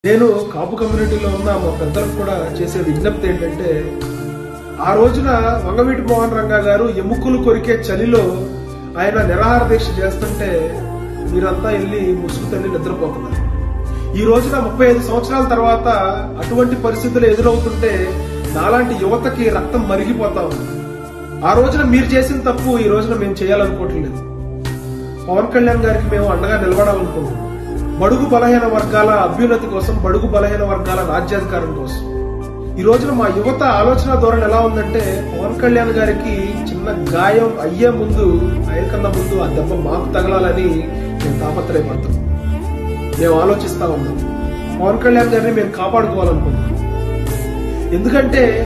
నేను కాపు కమ్యూనిటీలో ఉన్న మా పెద్దలకు కూడా చేసే విజ్ఞప్తి ఏంటంటే ఆ రోజున వంగవీటి మోహన్ రంగా గారు ఎముకలు కొరికే చలిలో ఆయన నిరాహార దీక్ష చేస్తుంటే మీరంతా వెళ్ళి ముసుగు తల్లి నిద్రపోతున్నారు ఈ రోజున ముప్పై ఐదు సంవత్సరాల తర్వాత అటువంటి పరిస్థితులు ఎదురవుతుంటే నాలాంటి యువతకి రక్తం మరిగిపోతా ఉంది ఆ రోజున మీరు చేసిన తప్పు ఈ రోజున మేము చేయాలనుకోవట్లేదు పవన్ కళ్యాణ్ గారికి మేము అండగా నిలబడాలనుకుంటున్నాం బడుగు బలహీన వర్గాల అభ్యున్నతి కోసం బడుగు బలహీన వర్గాల రాజ్యాధికారం కోసం ఈ రోజున మా యువత ఆలోచన ధోరణి ఎలా ఉందంటే పవన్ కళ్యాణ్ గారికి చిన్న గాయం అయ్యే ముందు ఆయనకన్నా ముందు ఆ దెబ్బ మాకు తగలాలని మేము తాపత్రయపడుతున్నాం మేము ఆలోచిస్తా ఉన్నాం పవన్ కళ్యాణ్ గారిని మేము కాపాడుకోవాలనుకుంటున్నాం ఎందుకంటే